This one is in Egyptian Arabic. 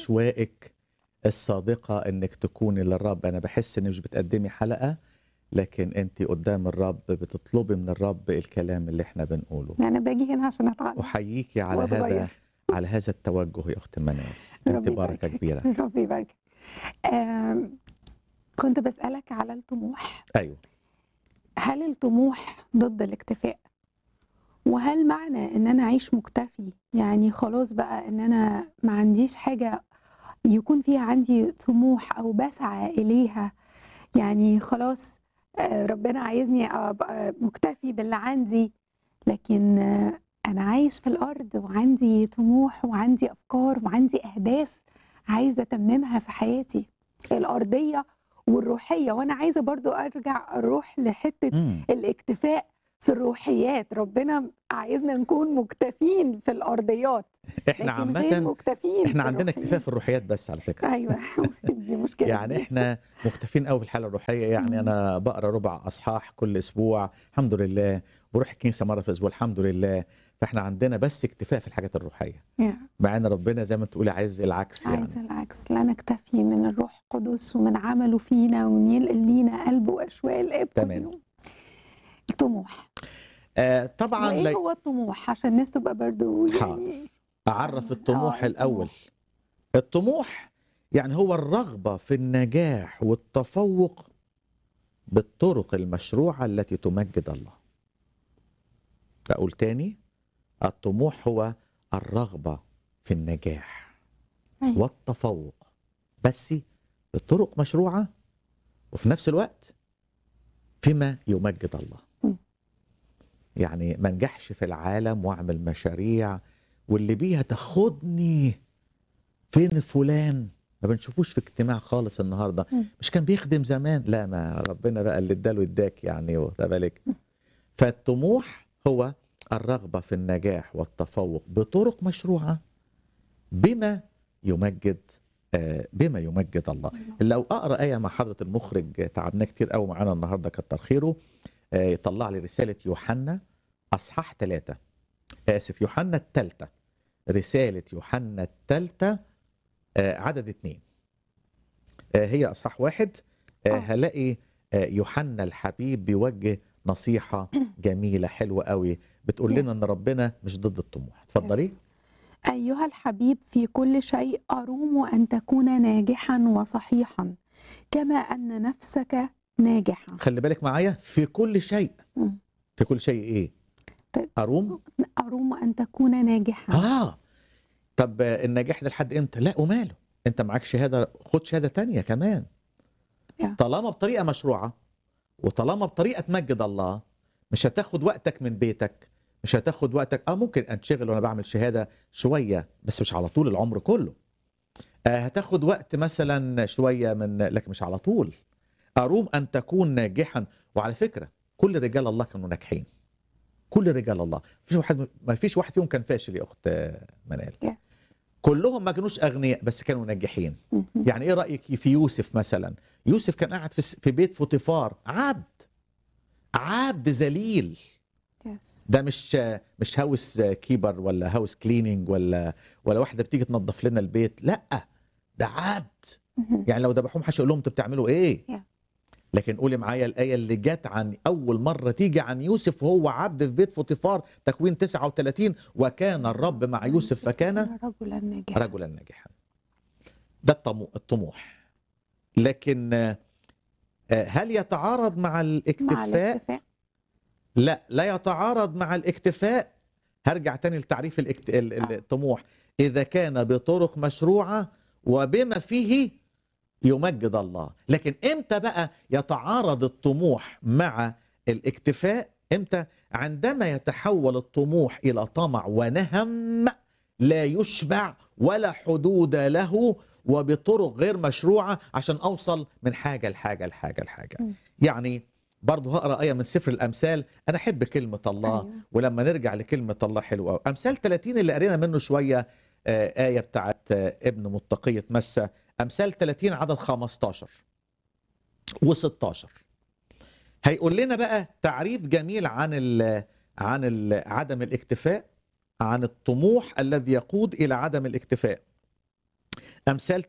اشواقك الصادقه انك تكوني للرب انا بحس انك مش بتقدمي حلقه لكن انت قدام الرب بتطلبي من الرب الكلام اللي احنا بنقوله انا باجي هنا عشان اتعلم احييكي على هذا واتغير على هذا التوجه يا اخت منال انت ربي بركه يباركك كبيره ربي يباركك آم، كنت بسألك على الطموح ايوه هل الطموح ضد الاكتفاء وهل معنى ان انا اعيش مكتفي يعني خلاص بقى ان انا ما عنديش حاجة يكون فيها عندي طموح او بسعى اليها يعني خلاص آه، ربنا عايزني ابقى مكتفي باللي عندي لكن آه، انا عايش في الارض وعندي طموح وعندي افكار وعندي اهداف عايزة اتممها في حياتي الارضية والروحية وانا عايزة برضو ارجع اروح لحتة مم. الاكتفاء في الروحيات ربنا عايزنا نكون مكتفين في الارضيات احنا لكن غير عامه مكتفين احنا في عندنا اكتفاء في الروحيات. الروحيات بس على فكره ايوه دي مشكله يعني كبيرة. احنا مكتفين قوي في الحاله الروحيه يعني مم. انا بقرا ربع اصحاح كل اسبوع الحمد لله بروح الكنيسه مره في الاسبوع الحمد لله فاحنا عندنا بس اكتفاء في الحاجات الروحيه يا، مع ان ربنا زي ما تقولي عايز العكس يعني عايزه العكس لا نكتفي من الروح القدس ومن عمله فينا ومن يلقي لينا قلب واشواق الاب كل تمام. يوم الطموح آه طبعا وايه لا هو الطموح عشان الناس تبقى برضو حاضر. يعني اعرف آه، الطموح آه، الاول الطموح يعني هو الرغبه في النجاح والتفوق بالطرق المشروعه التي تمجد الله اقول تاني الطموح هو الرغبه في النجاح أيوة. والتفوق بس بطرق مشروعه وفي نفس الوقت فيما يمجد الله م. يعني ما انجحش في العالم واعمل مشاريع واللي بيها تاخدني فين فلان ما بنشوفوش في اجتماع خالص النهارده م. مش كان بيخدم زمان لا ما ربنا بقى اللي اداله اداك يعني واخد بالك فالطموح هو الرغبه في النجاح والتفوق بطرق مشروعه بما يمجد آه، بما يمجد الله لو اقرا ايه مع حضره المخرج تعبناه كتير قوي معانا النهارده كتر خيره آه، يطلع لي رساله يوحنا اصحاح ثلاثة اسف يوحنا الثالثه رساله يوحنا الثالثه عدد اثنين آه، هي اصحاح واحد آه، آه. هلاقي آه، يوحنا الحبيب بيوجه نصيحه جميله حلوه قوي بتقول لنا ان ربنا مش ضد الطموح اتفضلي يس. أيها الحبيب في كل شيء أروم أن تكون ناجحا وصحيحا كما أن نفسك ناجحة خلي بالك معايا في كل شيء مم. في كل شيء ايه طيب. اروم أروم أن تكون ناجحا اه طب آه، النجاح ده لحد امتى لا وماله انت معاك شهاده خد شهاده تانية كمان يا. طالما بطريقه مشروعه وطالما بطريقه تمجد الله مش هتاخد وقتك من بيتك مش هتاخد وقتك اه ممكن انشغل وانا بعمل شهاده شويه بس مش على طول العمر كله آه هتاخد وقت مثلا شويه من لكن مش على طول اروم ان تكون ناجحا وعلى فكره كل رجال الله كانوا ناجحين كل رجال الله مفيش واحد ما فيش واحد فيهم كان فاشل يا اخت آه، منال يس. كلهم ما كانوش اغنياء بس كانوا ناجحين مهم. يعني ايه رايك في يوسف مثلا يوسف كان قاعد في في بيت فوتيفار عبد عبد ذليل يس. ده مش مش هاوس كيبر ولا هاوس كليننج ولا ولا واحده بتيجي تنظف لنا البيت لا ده عبد مهم. يعني لو ذبحوهم محدش يقول لهم انتوا بتعملوا ايه Yeah. لكن قولي معايا الايه اللي جت عن اول مره تيجي عن يوسف وهو عبد في بيت فوتيفار تكوين 39 وكان الرب مع يوسف فكان رجلا ناجحا رجلا ناجحا ده الطمو- الطموح لكن آه، آه، هل يتعارض مع مع الاكتفاء الاكتفاء لا لا يتعارض مع الاكتفاء هرجع تاني لتعريف الاكت... ال- ال- آه. الطموح اذا كان بطرق مشروعه وبما فيه يمجد الله لكن امتى بقى يتعارض الطموح مع الاكتفاء امتى عندما يتحول الطموح الى طمع ونهم لا يشبع ولا حدود له وبطرق غير مشروعه عشان اوصل من حاجه لحاجه لحاجه لحاجه م. يعني برضه هقرا ايه من سفر الامثال انا احب كلمه الله أيوة. ولما نرجع لكلمه الله حلوه قوي امثال 30 اللي قرينا منه شويه آه، ايه بتاعت آه، ابن متقيه مسه امثال 30 عدد 15 و16 هيقول لنا بقى تعريف جميل عن ال عن ال عدم الاكتفاء عن الطموح الذي يقود الى عدم الاكتفاء امثال